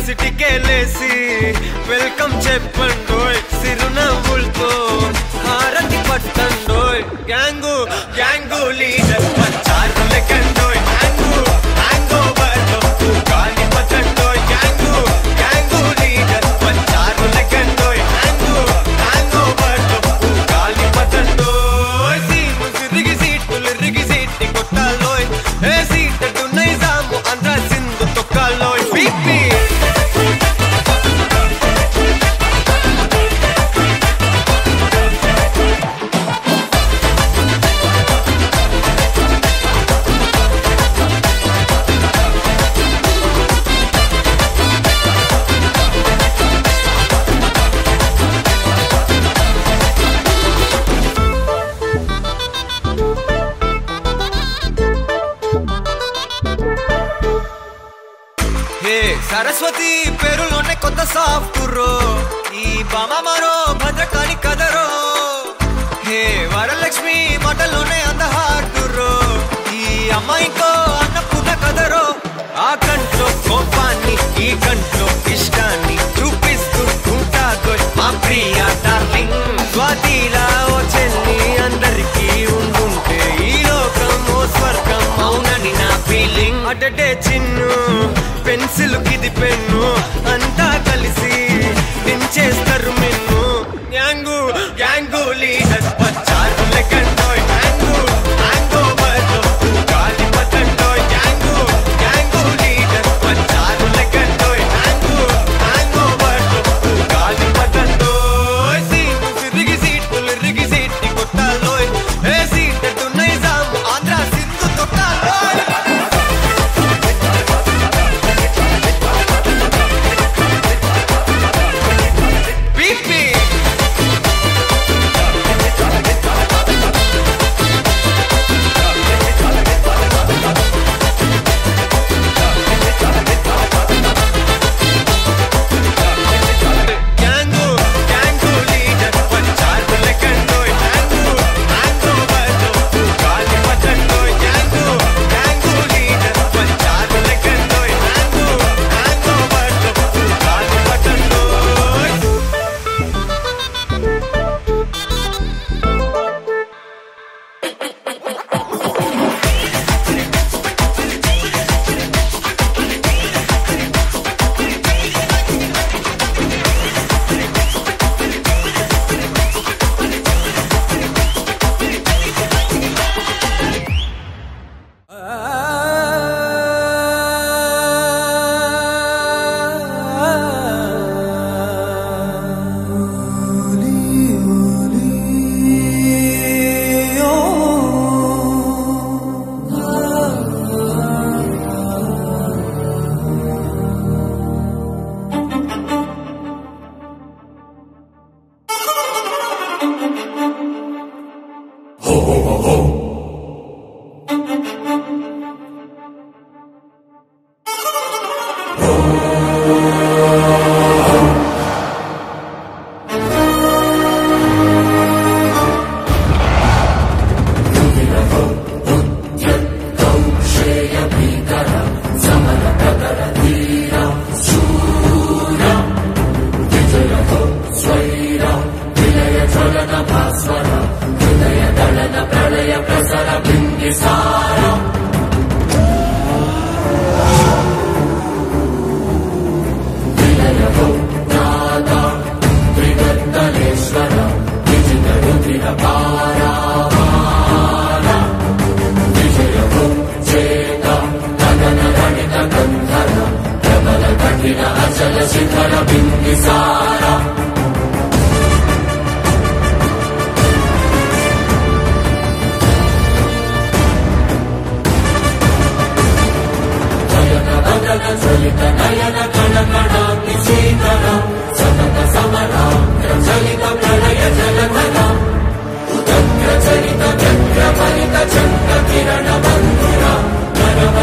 సిటికేలేసి welcome చెప్పండోయ్ సిరునవ్వులతో హారతి పట్టండోయ్ gang gang leader పంచారు లెక్కండోయ్ హ్యాంగు హ్యాంగ్ ఓవర్ గాలి పట్టండోయ్ గ్యాంగు గ్యాంగు లీడర్ పంచారు లెక్కండోయ్ హ్యాంగు హ్యాంగ్ ఓవర్ గాలి పట్టండోయ్ సీము సిరిగి సీటులు రిగి సీటి కొట్టాలోయ్ ఏ సీటు నైజాము ఆంధ్ర సింధు తొక్కాలోయ్ బీపీ హే సరస్వతి పేరులోనే కొత్త సాఫ్ట్ రో ఈ బామ మరో భద్రకాళి కదరో హే వరలక్ష్మి మాటలోనే అంద హార్ట్ రో ఈ అమ్మాయికో అన్నపూర్ణ కదరో ఆ కంట్లో కోపాన్ని ఈ కంట్లో ఇష్టాన్ని చూపిస్తూ ఉంటాగో మా ప్రియ డార్లింగ్ స్వాతిలా ఓ చెల్లి అందరికీ ఉండుంటే ఈ లోకం ఓ స్వర్గం అవునని నా ఫీలింగ్ అటటే చిన్ను పెన్సిల్ కిది పెన్ను అంతా కలిసి దించేస్తారు మిన్ను గ్యాంగు గ్యాంగు లీడర్ పచ్చారు లెక్కండోయ్ హ్యాంగు హ్యాంగ్ ఓవర్ గాలి పట్టండోయ్ గ్యాంగు గ్యాంగు లీడర్ పచ్చారు లెక్కండోయ్ హ్యాంగు హ్యాంగ్ ఓవర్ గాలి పట్టండోయ్ సీము సిరిగి సీటులు రిగి సీటి కొట్టాలోయ్ ఏ సీటు నైజాము ఆంధ్ర సింధు తొక్కాలోయ్ బీపీ గ్యాంగు గ్యాంగు లీడర్ పంచారు లెక్కండోయ్ హ్యాంగు హ్యాంగ్ ఓవర్ గాలి పట్టండోయ్ గ్యాంగు గ్యాంగు లీడర్ పంచారు లెక్కండోయ్ హ్యాంగు హ్యాంగ్ ఓవర్ గాలి పట్టండోయ్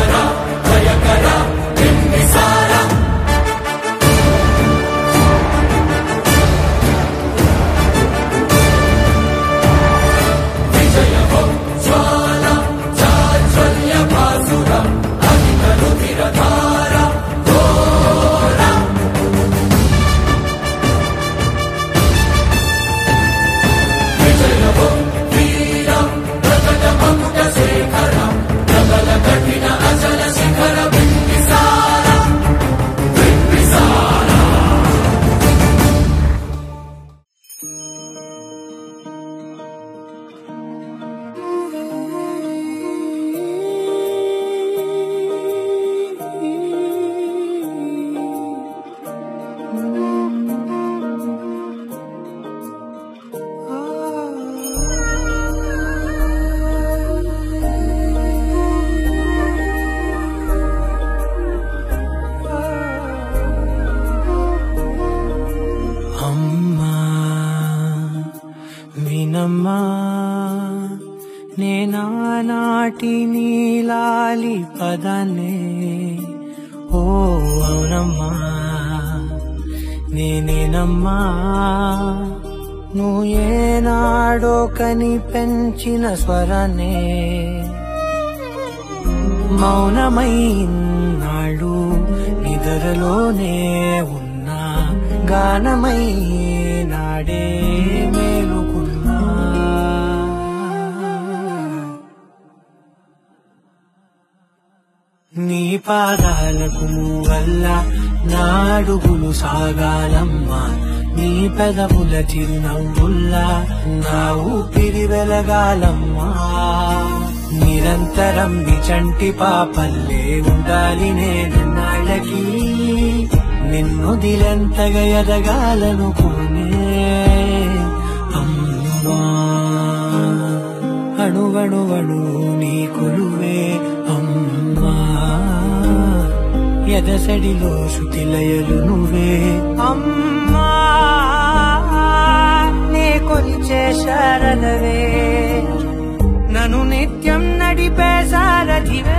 భయకర బింబిసార అవునమ్మా నేనానాటి నీలాలి పదాన్నే ఓ అవునమ్మా నేనేనమ్మా నువ్వు ఏనాడో కని పెంచిన స్వరాన్నే మౌనమైనాడు నిద్రలోనే ఉన్నా గానమై నాడే మేలుకున్నా నీ పాదాలకు వల్ల నాడుగులు సాగాలమ్మా నీ పెదవుల చిరునవ్వుల్లా నా ఊపిరి వెలగాలమ్మా నిరంతరం నీ చంటి పాపల్లే ఉండాలి నేను నాళ్ళకి నిన్ను దిలెంతగా ఎదగాలనుకునే అమ్మా అణువణువణు నీ కొలువే అమ్మా ఎదసడిలో శృతిలయలు నువ్వే అమ్మా నే కొలిచే శారదవే నన్ను నిత్యం నడిపే సారథివే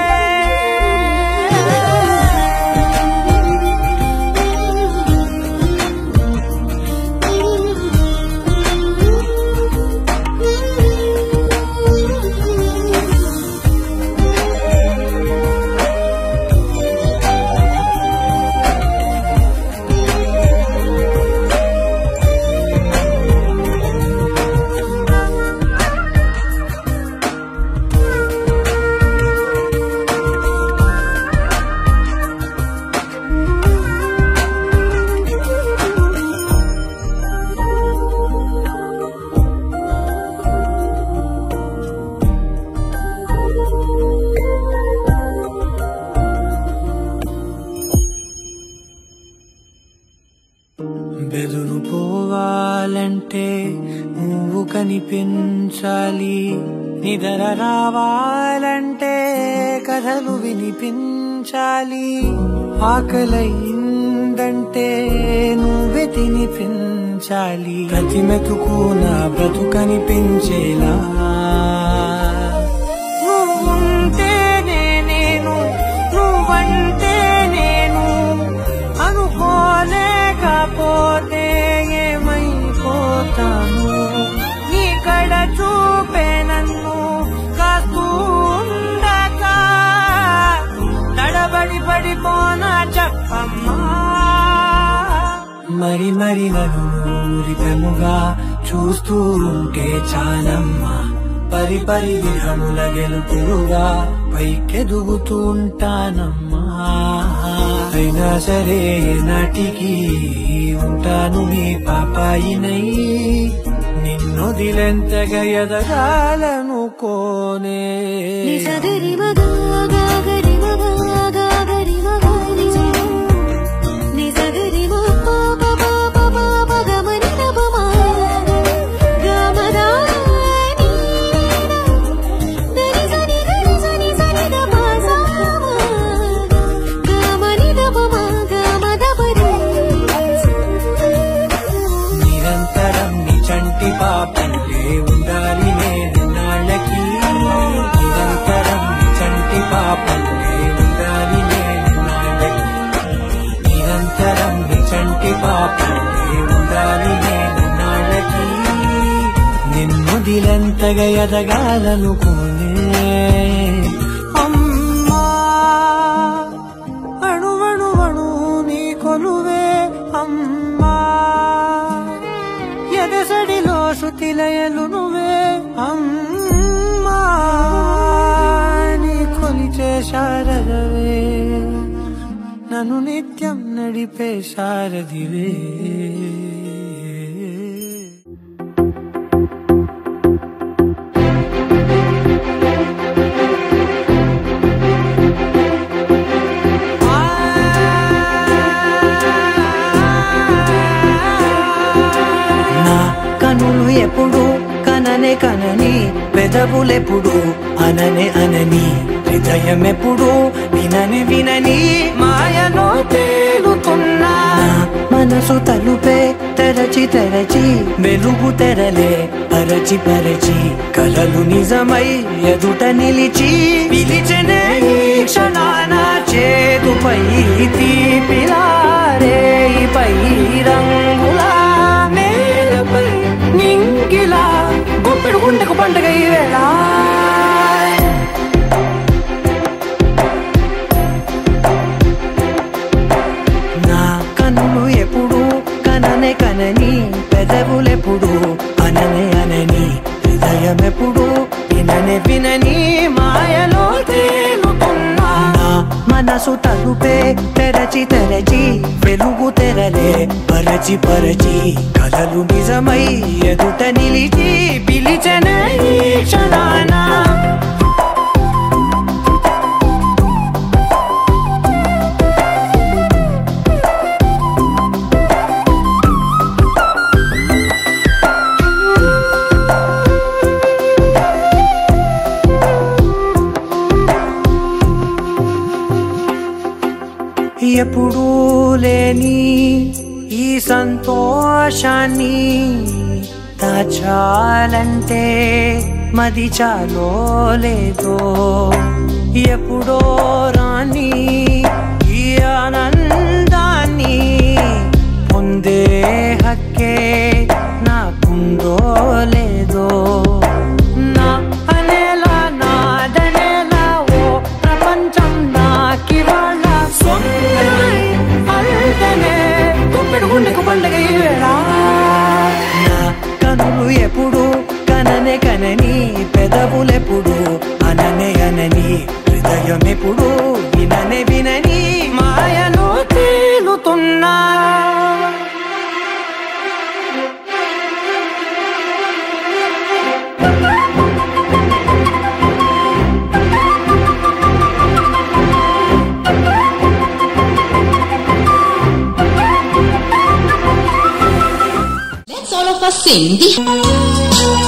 బెదురు పోవాలంటే నువ్వు కనిపించాలి నిదర రావాలంటే కథలు వినిపించాలి ఆకలయిందంటే నువ్వే తినిపించాలి ప్రతి మెతుకు నా బ్రతుకనిపించేలా నువ్వుంటేనే నేను నువ్వంటే నేను అనుకోలేకపోతే ఏమైపోతాను నీ కడ చూపే నన్ను కాస్తూ ఉండక తడబడి పడిపోనా చెప్పమ్మా మరి మరి నన్ను ఊరిపెముగా చూస్తూ ఉంటే చాలమ్మా పరి పరి విధముల గెలుపులుగా పైకెదుగుతూ ఉంటానమ్మా అయినా సరే నాటికి ఉంటాను నీ పాపాయినై నిన్ను దిలెంతగా ఎదగాలనుకోనే నిసగరి మగా గాగరి మగా గాగరి మగా నిజ నిసగరి మా పాప పాప పాప గమని నబమా గమదా దరి సని గరి సని సని దపా సామా గమని దబమా గమదబరి నిరంతరం నీ చంటి పాపంలే ఉండాలి నేను నాళ్ళకి నిరంతరం నీ చంటి పాపంలే ఉండాలి నేను నాళ్ళకి నిరంతరం నీ చంటి పాపంలే ఉండాలి నేను నాళ్ళకి నిన్ను దిలంతగా ఎదగాలనుకోనే అమ్మా అణువణువణు నీ కొలువే అమ్మా ఎదసడిలో శృతిలయలు నువ్వే అమ్మా నీ కొలిచే శారదవే నన్ను నిత్యం నడిపే శారదివే నా కనులు ఎప్పుడు కననే కనని పెదవులెప్పుడు అననే అనని హృదయం ఎప్పుడు వినని వినని మాయలో తేలుతున్నా నా మనసు తలుపే తెరచి తెరచి వెలుగు తెరలే పరచి పరచి కలలు నిజమై ఎదుట నిలిచి పిలిచనే ఈ క్షణాన చేతుపై తీపిలారే పై రంగులా నేలపై నింగిలా గుప్పెడు గుండెకు పండుగ ఈ వేళ నా కన్నులు ఎప్పుడు కననే కనని పెదవులెప్పుడు అననే అనని హృదయం ఎప్పుడు విననే వినని మాయలో తేలుతున్నా నా మనసు తలుపే తెరచి తెరచి వెలుగు తెరలే పరచి పరచి కలలు నిజమై ఎదుట నిలిచి పిలిచనే ఈ క్షణానా ఎప్పుడూ లేని ఈ సంతోషాన్ని దాచాలంటే మది చాలో లేదో ఎప్పుడో రాని ఈ ఆనందాన్ని పొందే హక్కే నాకుందో లేదో నా అనేలా నాదనేలా ఓ ప్రపంచం నాకివాళ్ళ సొంతమై అల్దనే గుప్పెడు గుండెకు పండుగ ఈ వేళ నా కనులు ఎప్పుడు కననే కనని పెదవులెప్పుడు అననే అనని హృదయం ఎప్పుడు విననే వినని మాయలో తేలుతున్నా Let's all of us sing the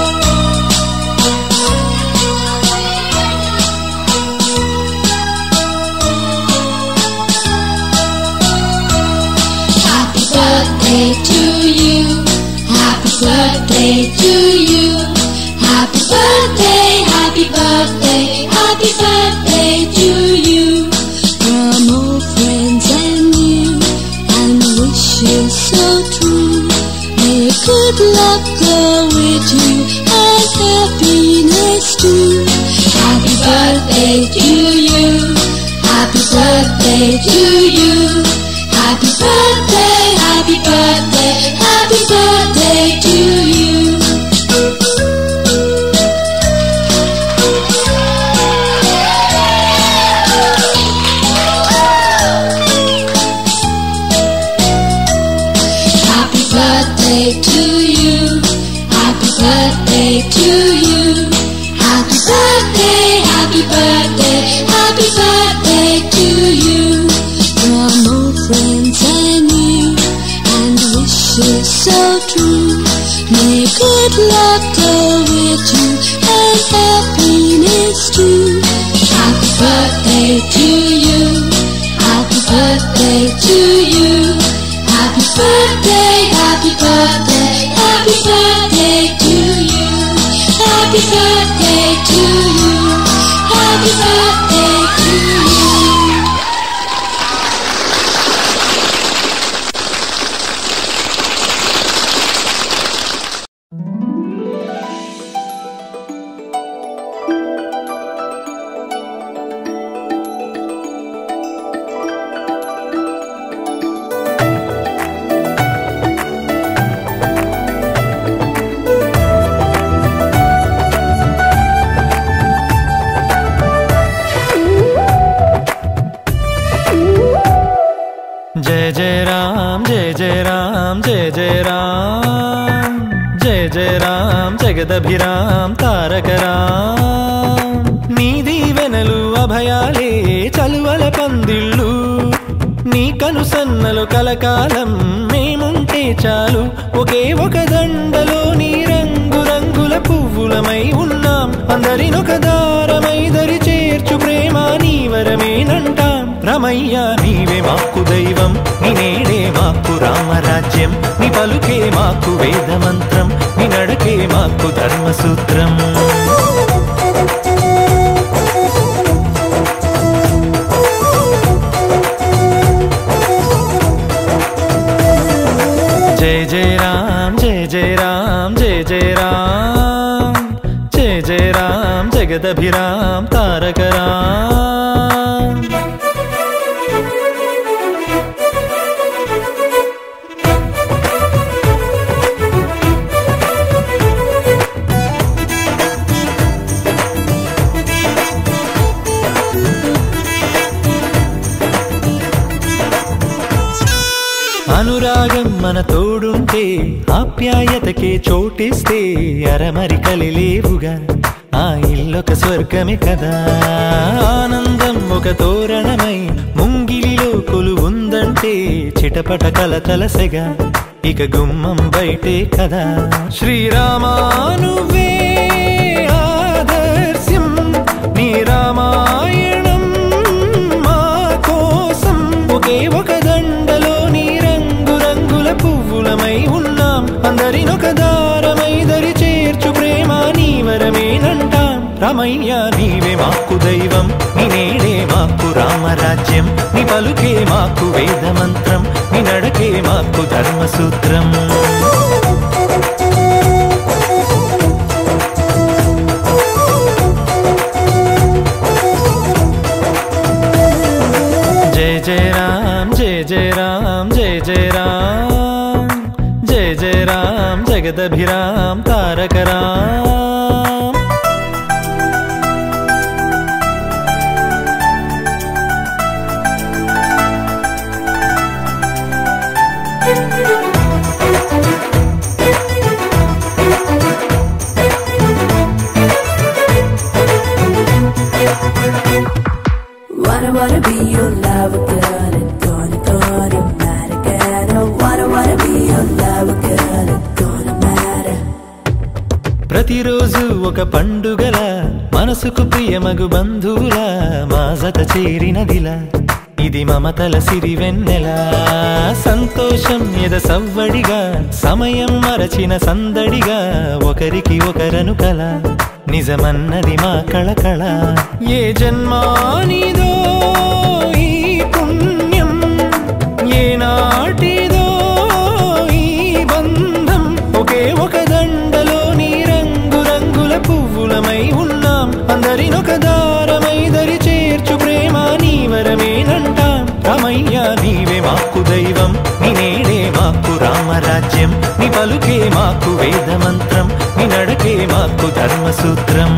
Happy birthday to you. Happy birthday to you. Happy birthday, happy birthday, happy birthday to you. From old friends and you, and wish you so true. May good luck go with you and happiness too. Happy birthday to you. Happy birthday to you. Happy birthday, happy birthday, happy birthday to you. Happy birthday to you. Happy birthday to you. Happy birthday, happy birthday, happy birthday to you. From old friends and you, and wishes so true. May good luck go with you and happiness too. Happy birthday to you. Happy birthday to you. Happy birthday, happy birthday, happy birthday to you. Happy birthday to you. Happy birthday to you. जय जय राम जय जय राम जय जय राम जय जय राम జగదభిరామ్ తారక రామ్ నీ దీవెనలు అభయాలే చలువల పందిళ్ళు నీ కనుసన్నలు కలకాలం మేముంటే చాలు ఒకే ఒక దండలో నీ రంగు రంగుల పువ్వులమై ఉన్నాం అందరినొక దారమై దరి చేర్చు ప్రేమ నీ వరమేనంటాం రమయ్య నీవే మాకు దైవం నీ నేడే మాకు రామరాజ్యం నీ పలుకే మాకు వేద మంత్రం నీ నడకే మాకు ధర్మసూత్రం జయ జయ రామ్ జయ జయ రామ్ జయ జయ రామ్ జయ జయ రామ్ జగదభిరామ్ తారక రామ్ అనురాగం మన తోడుంటే ఆప్యాయతకే చోటిస్తే అరమరికలి లేవుగా ఆ ఇల్లొక స్వర్గమే కదా ఆనందం ఒక తోరణమై ముంగిలిలో కొలువుందంటే చిటపట కలతలసెగా ఇక గుమ్మం బయటే కదా శ్రీరామానువే ఆదర్శం నీ రామాయణం మా కోసం ఒకే ఒక దండలో నీ రంగు రంగుల పువ్వులమై ఉన్నాం అందరినొక దారమై దరి చేర్చు ప్రేమ నీ వరమేనంటాం రామయ్య నీవే మాకు దైవం నీ నేడే మాకు రామరాజ్యం నీ పలుకే మాకు వేదమంత్రం నీ నడకే మాకు ధర్మసూత్రం జయ జయ రామ్ జయ జయ రామ్ జయ జయ రామ్ జయ జయ రామ్ జగదభిరామ్ తారక Ram Wanna wanna be your lover girl and gonna gonna matter girl. Oh, wanna wanna be your lover girl and gonna matter. ప్రతిరోజు ఒక పండుగల మనసుకు ప్రియమగు బంధువుల మాజత చేరినదిలా ఇది మమతల సిరి వెన్నెల సంతోషం ఎద సవ్వడిగా సమయం మరచిన సందడిగా ఒకరికి ఒకరను కల నిజమన్నది మా కళకళ ఏ జన్మానిదో ఈ పుణ్యం ఏ నాటిదో ఈ బంధం ఒకే ఒక దండలో నీ రంగు రంగుల పువ్వులమై ఉన్నాం అందరినొక దారమై దరి చేర్చు ప్రేమ నీ వరమేనంటాం రామయ్య నీవే మాకు దైవం నీ నేడే మాకు రామరాజ్యం నీ పలుకే మాకు వేదమంత్రం నీ నడకే మాకు ధర్మసూత్రం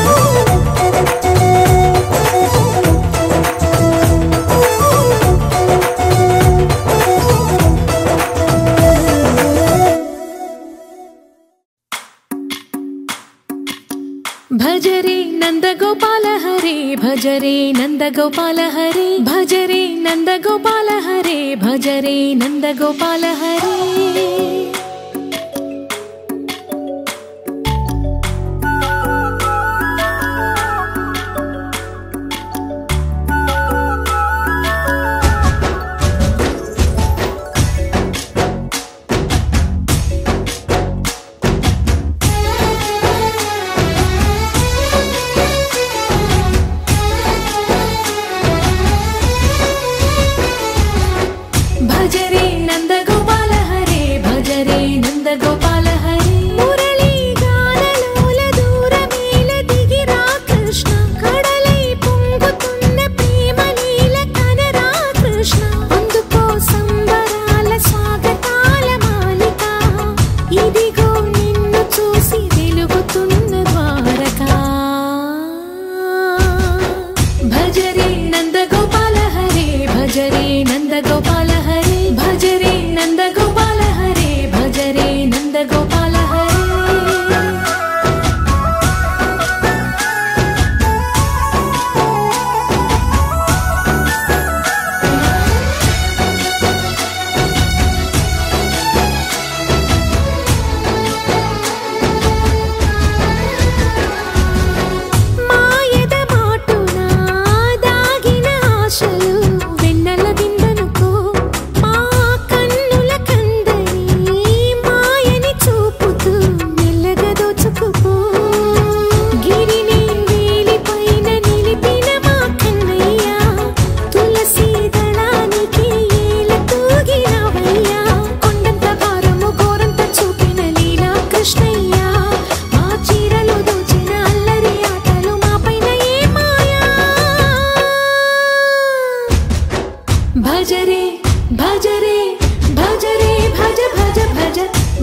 భజరే నందగోపాల హరే భజరే నందగోపాల హరే భజరే నందగోపాల హరే భజరే నందగోపాల హరే భజరే నందగోపాల హరే భజరే నందగోపాల హరే మురళీ గానలోల దూరమేల దిగిరా కృష్ణ కడలై పొంగుతున్న ప్రేమ లీల కనరా కృష్ణ అందుకో సంబరాల స్వాగతాల మాలిక ఇదిగో నిన్ను చూసి వెలుగుతున్న ద్వారకా భజరే నందగోపాల హరే భజరే నందగోపాల హరే భజరే నందగోపాల హరే భజరే నందగోపాల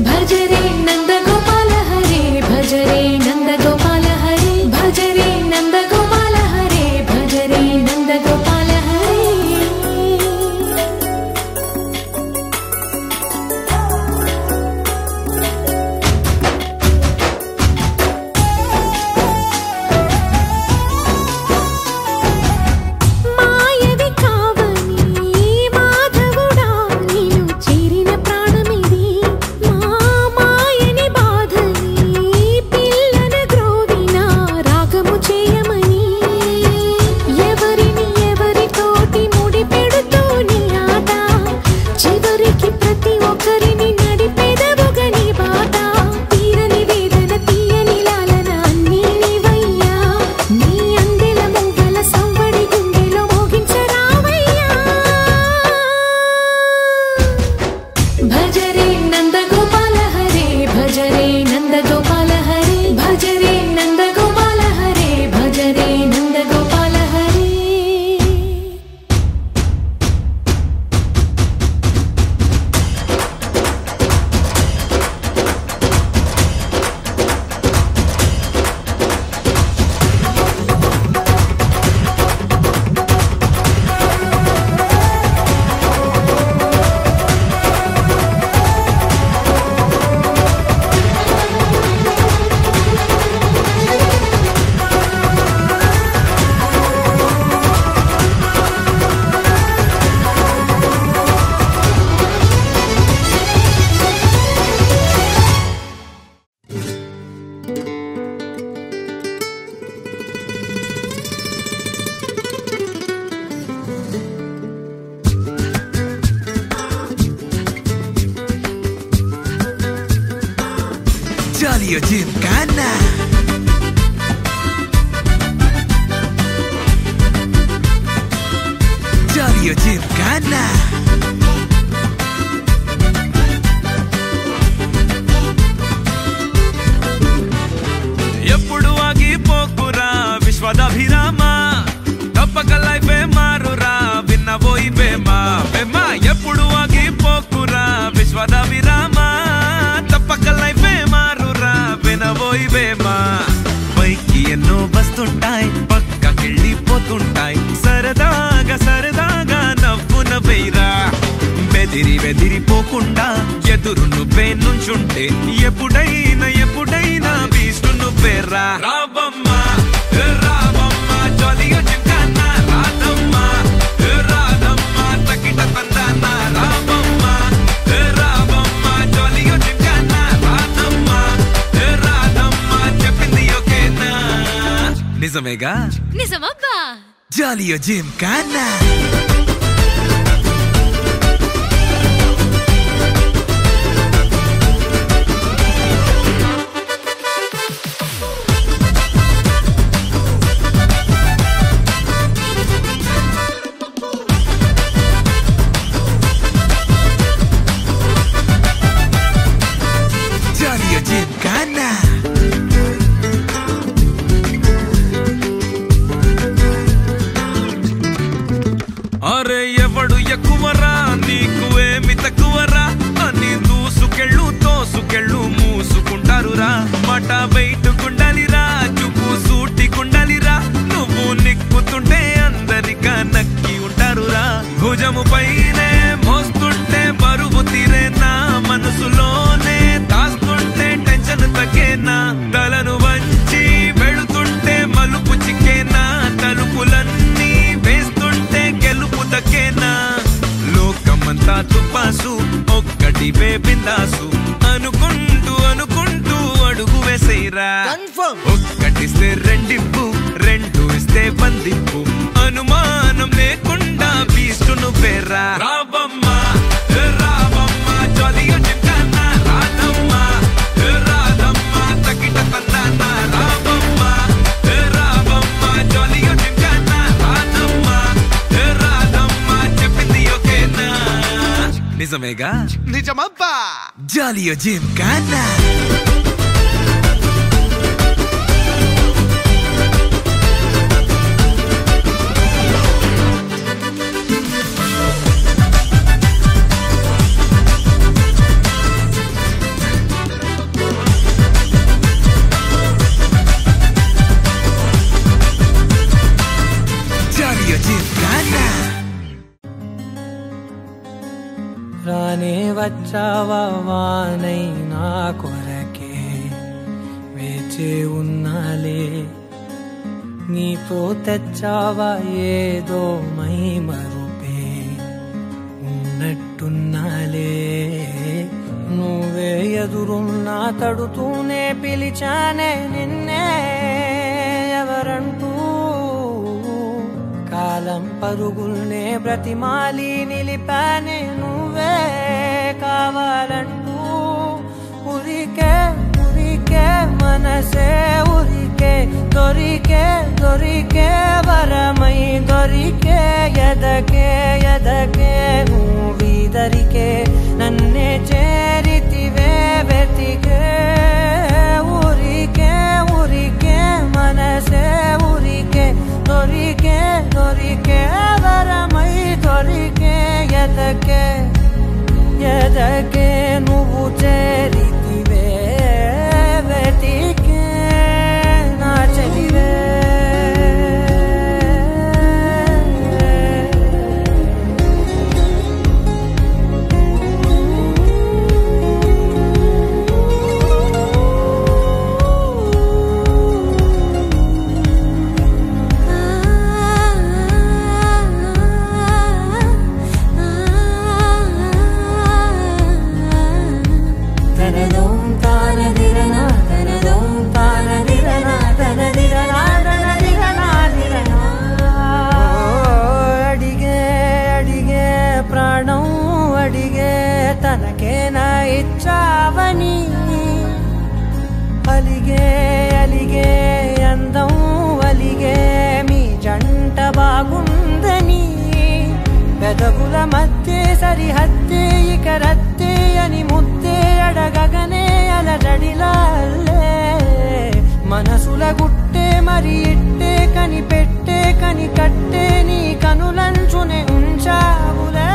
భజరే నందగోపాల హరే భజరే నందగోపాల హరే భజరే నందగోపాల హరే భజరే నందగోపాల హరే మాయవి కావని మాధవుడా నేను చేరిన ప్రాణమిది మా మాయని బాధని పిల్లన గ్రోవిన రాగము చేయమని ఎవరిని ఎవరితోటి ముడి పెడుతూ నీ ఆట చివరికి ప్రతి ఒక్కరిని నడిపెదవుగని బాట తీరని వేదన తీయని లాలన అన్నీ నీవయ్యా నీ అందెల మూగల సవ్వడి గుండెలో మోగించరావయ్యా భజరే Nandagopala Hare భజరే Nandagopala Hare భజరే Nandagopala Hare భజరే Nandagopala Hare Jolly Gymkhana. Jolly Gymkhana. ఎప్పుడు ఆగిపోకురా విశ్వదాభిరామ తప్పక లైఫే మారురా విన్నబోయి బేమా బేమా ఎప్పుడు ఆగిపోకురా విశ్వదాభిరామ తప్పక లైఫే మారురా వినబోయి బేమా పైకి ఎన్నో వస్తుంటాయి పక్కకెళ్ళిపోతుంటాయి సరదాగా సరదాగా నవ్వు నవ్వేరా బెదిరి బెదిరిపోకుండా ఎదురు నువ్వే నుంచుంటే ఎప్పుడైనా ఎప్పుడైనా బీస్ట్ నువ్వేరా రాబమ్మ రాబమ్మ జొలియో చింకాన రాధమ్మ రాధమ్మ తకిట తందాన రాబమ్మ రాబమ్మ జొలియో చింకాన రాధమ్మ రాధమ్మ చెప్పింది ఓకేనా నిజమేగా నిజమబ్బా Jolly Gymkhana. Jolly Gymkhana. అరే ఎవడు ఎక్కువరా నీకు ఏమి తక్కువరా అని దూసుకెళ్ళు తోసుకెళ్ళు మూసుకుంటారురా మట బయటకుండాలిరా చూపు సూటికుండాలిరా నువ్వు నిక్కుతుంటే అందరికా నక్కి ఉంటారురా భుజము పైనే మోస్తుంటే బరువు తీరేనా మనసులోనే దాస్తుంటే టెన్షన్ తగ్గేనా తలను వంచి వెళుతుంటే మలుపు చిక్కేనా తలుపులన్నీ వేస్తుంటే గెలుపు దక్కేనా లోకమంతా తుపాసు ఒక్కటి బిందాసు అనుకుంటూ అనుకుంటూ అడుగు వేసేరా ఒక్కటిస్తే రెండింపు రెండు ఇస్తే బందింపు అనుమానం లేకుండా బీస్ట్ నువ్వేరా రాబమ్మ రాబమ్మ జొలియో చింకాన రాధమ్మ రాధమ్మ తకిట తందాన రాబమ్మ రాబమ్మ జొలియో చింకాన రాధమ్మ రాధమ్మ చెప్పింది ఓకేనా నిజమేగా నిజమబ్బా Jolly Gymkhana. వచ్చావా వానై నా కొరకే వేచే ఉన్నాలే నీతో తెచ్చావా ఏదో మై మరుపే ఉన్నట్టున్నాలే నువ్వే ఎదురున్నా తడుతూనే పిలిచానే నిన్నే ఎవరంటూ కాలం పరుగుల్నే బ్రతిమాలి నిలిపానే నువ్వే కావాలంటూ ఉరికే ఉరికే మనసే ఉరికే దొరికే దొరికే వరమై దొరికే ఎదకే ఎదకే నువ్వీదరికే నన్నే చేరితివే వెతికే ఊరికే ఊరికే మనసే ఊరికే దొరికే దొరికే వరమై దొరికే ఎదకే ఎదకే నువ్వు చేరితివే వెతికే నా చెలివే తనదోం తానదిరనా తనదోం తానదిరనా తనదిరనా తనదిరనా దిరనా అడిగే అడిగే ప్రాణం అడిగే తనకేనా ఇచ్చావని అలిగే అలిగే అందం అలిగే మీ జంట బాగుందని పెదవుల మధ్య సరిహద్దే ఇక రత్తే అని ముద్దే అడగగనే అలజడిలాల్లే మనసుల గుట్టే మరి ఇట్టే కని పెట్టే కని కట్టే నీ కనులంచునే ఉంచావులే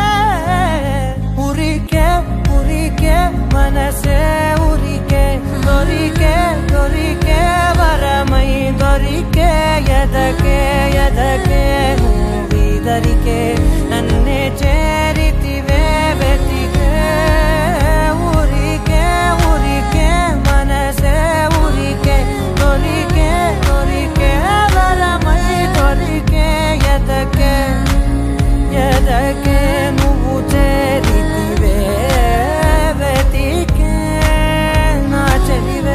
ఉరికే ఉరికే మనసే ఉరికే దొరికే దొరికే వరమై దొరికే ఎదకే ఎదకే నువ్వీదరికే నన్నే చేరితివే వెతికే ఊరికే ఊరికే మనసే ఊరికే దొరికే దొరికే వరమై దొరికే ఎదకే ఎదకే నువ్వు చేరితివే వెతికే నా చెలివే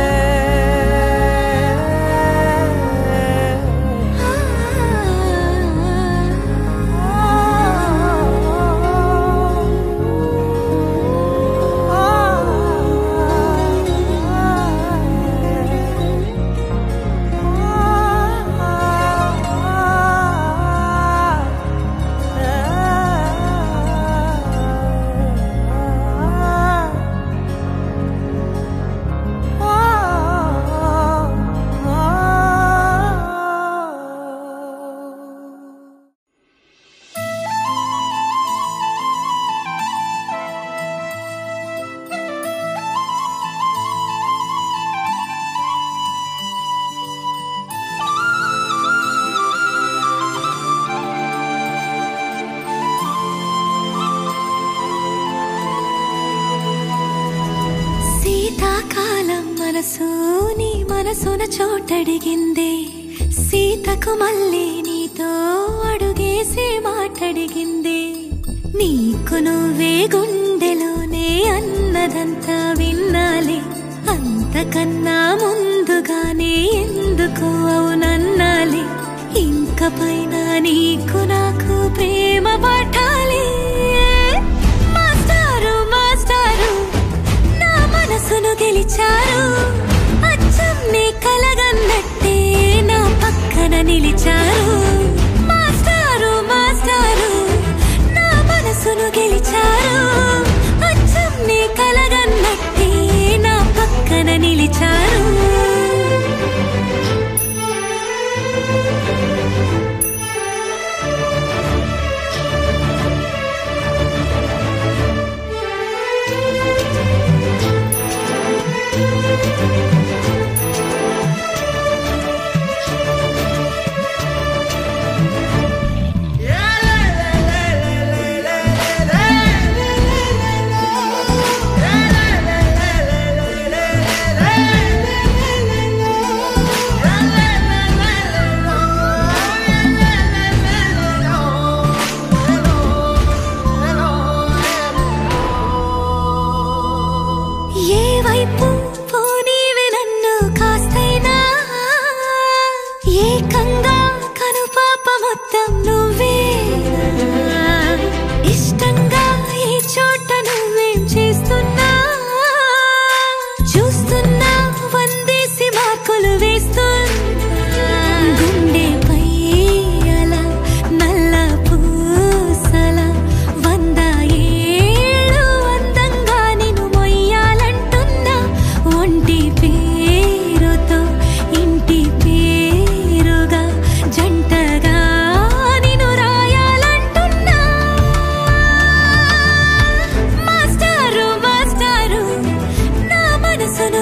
శీతాకాలం మనసు నీ మనసున చోటడిగిందే సీతకు మళ్ళీ నీతో అడుగేసి మాటడిగిందే నీకు నువ్వే గుండెలోనే అన్నదంతా విన్నాలే అంతకన్నా ముందుగానే ఎందుకు అవునన్నాలే ఇంక పైన నీకు నాకు ప్రేమ పట్టాలి మాస్టారు మాస్టారు నా మనసును గెలిచారు అచ్చం నీ కలగన్నట్టే నా పక్కన నిలిచారు మాస్టారు మాస్టారు నా మనసును గెలిచారు అచ్చం నీ కలగన్నట్టే నా పక్కన నిలిచారు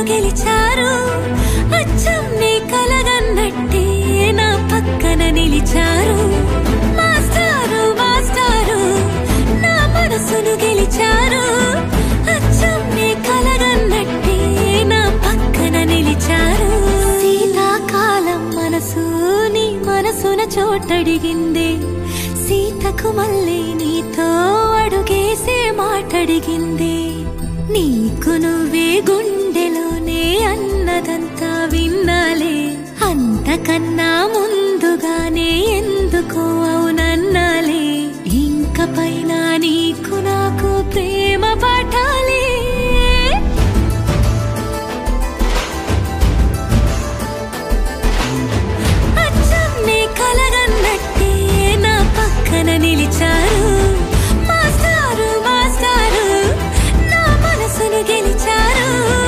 గెలిచారు అచ్చం నీ కలగన్నట్టే నా పక్కన నిలిచారు మాస్టారు మాస్టారు నా మనసును గెలిచారు అచ్చం నీ కలగన్నట్టే నా పక్కన నిలిచారు శీతాకాలం మనసు నీ మనసున చోటడిగింది సీతకు మళ్ళీ నీతో అడుగేసే మాటడిగింది నీకు నువ్వే గుండెలోనే అన్నదంతా విన్నాలే అంతకన్నా ముందుగానే ఎందుకో అవునన్నాలే ఇంక పైన నీకు నాకు ప్రేమ పాఠాలే అచ్చం నీ కలగన్నట్టే నా పక్కన నిలిచారు మాస్టారు మాస్టారు నా మనసును గెలిచారు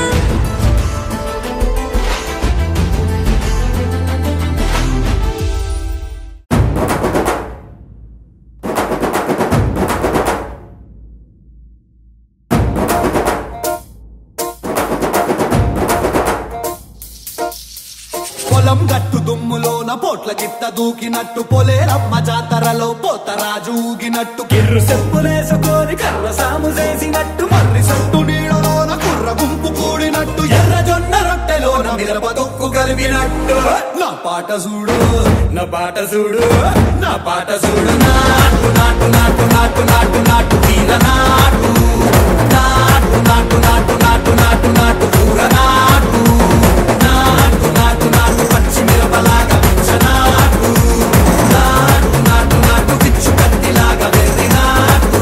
పొలం గట్టు దుమ్ములోన పోట్ల గిట్ట దూకినట్టు పొలేరమ్మ జాతరలో పోతరాజు ఊగినట్టు కిర్రు చెప్పులేసుకొని కర్ర సాము చేసినట్టు మర్రి సట్టు నీడలోన కుర్ర గుంపు కూడినట్టు ఎర్ర జొన్న రొట్టెలోన మిరప దొక్కు కలిపినట్టు నా పాట చూడు నా పాట చూడు నా పాట చూడు నాటు నాటు నాటు నాటు నాటు నాటు తీర నాటు నాటు నాటు నాటు నాటు నాటు నాటు కూర నాటు నాటు నాటు నాటు పచ్చి మిరపలాగా పిచ్చ నాటు నాటు నాటు నాటు పిచ్చు కత్తిలాగా వెర్రి నాటు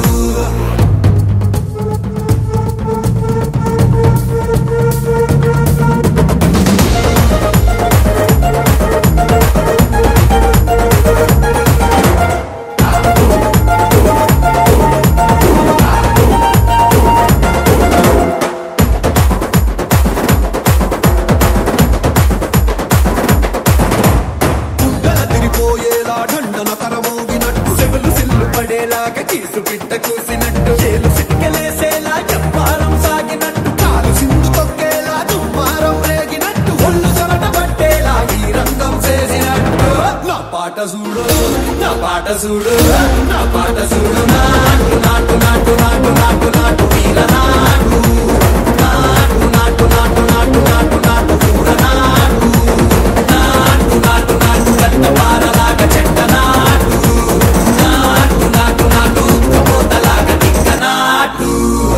గుండెల తిరిపోయేలా ఢండన కరమోగినట్టు సెవెలు సిల్లు పడేలాగా కీసు పిట్ట కూసినట్టు చేలు సిక్కలేసేలా చెప్పారం సాగినట్టు కాలు సింధు తొక్కేలా దుమ్మారం రేగినట్టు ఒళ్ళు చెమట పట్టేలా ఈ రంగం చేసినట్టు నా పాట చూడు నా పాట చూడు నా పాట చూడు నాటు నాటు నాటు నాటు నాటు నాటు వీర నాటు నాటు నాటు నాటు నాటు నాటు నాటు కూర నాటు నాటు నాటు నాటు గట్ట పారలాగా చెట్ట నాటు నాటు నాటు నాటు ఉక్కపోతలాగా తిక్క నాటు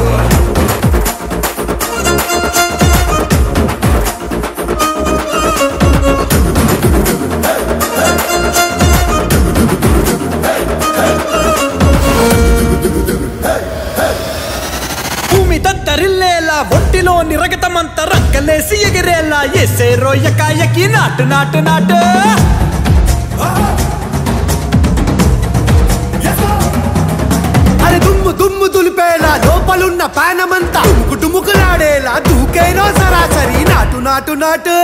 భూమి దత్తరిల్లేలా ఒంటిలోని రగతమంత రక్కలేసి ఎగిరేలా ఎసే రొయ్యకాయకి నాటు నాటు నాటు అరే దుమ్ము దుమ్ము దులిపేలా లోపలున్న పానమంతా టుముకు టుముకులాడేలా దూకేనో సరాసరి నాటు నాటు నాటు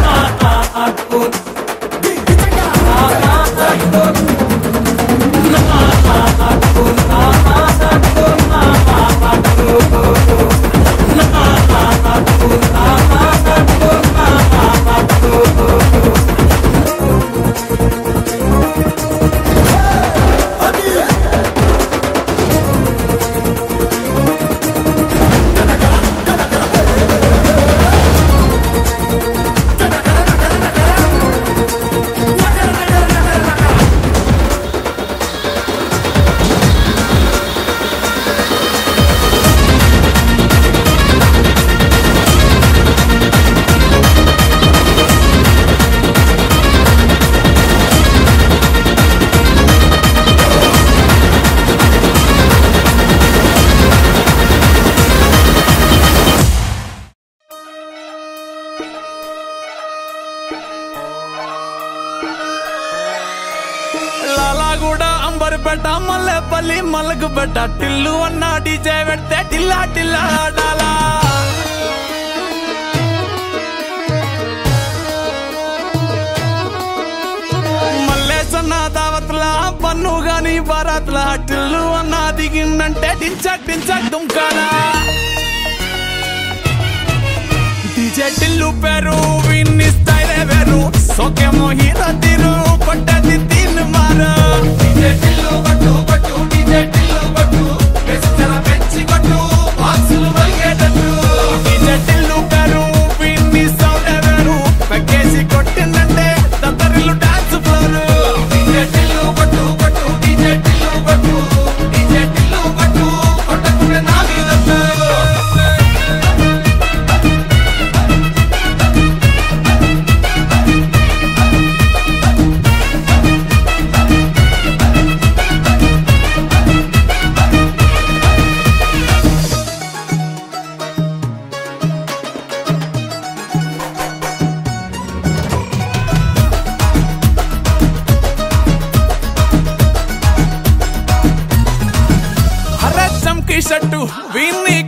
లాలాగూడ అంబర్పేట మల్లెపల్లి మల్లకుపేట టిల్లు అన్న డీజే పెడితే టిల్లా టిల్లా ఆడాలా మల్లేసన్న దావత్ల పన్ను గాని బారాత్ల టిల్లు అన్న దిగిందంటే టించక్ టించక్ దుంకాలా డీజే టిల్లు పేరు విన్ని స్టైలే వేరు సోకేమో హీరో తీరు కొట్టది తీన్ మారు డీజే టిల్లు కొట్టు కొట్టు డీజే టిల్లు కొట్టు వెచ్చల పెంచి కొట్టు బాక్సులు మలిగేటట్టు డీజే టిల్లు పేరు విన్ని సౌండ్ వేరు పెక్కేసి కొట్టిందంటే తత్తరిల్లు డాన్స్ ఫ్లోర్ డీజే టిల్లు కొట్టు కొట్టు డీజే టిల్లు కొట్టు డీజే టిల్లు కొట్టు కొట్టకుండా నా మీద అరే చంకి షట్టు వీన్ని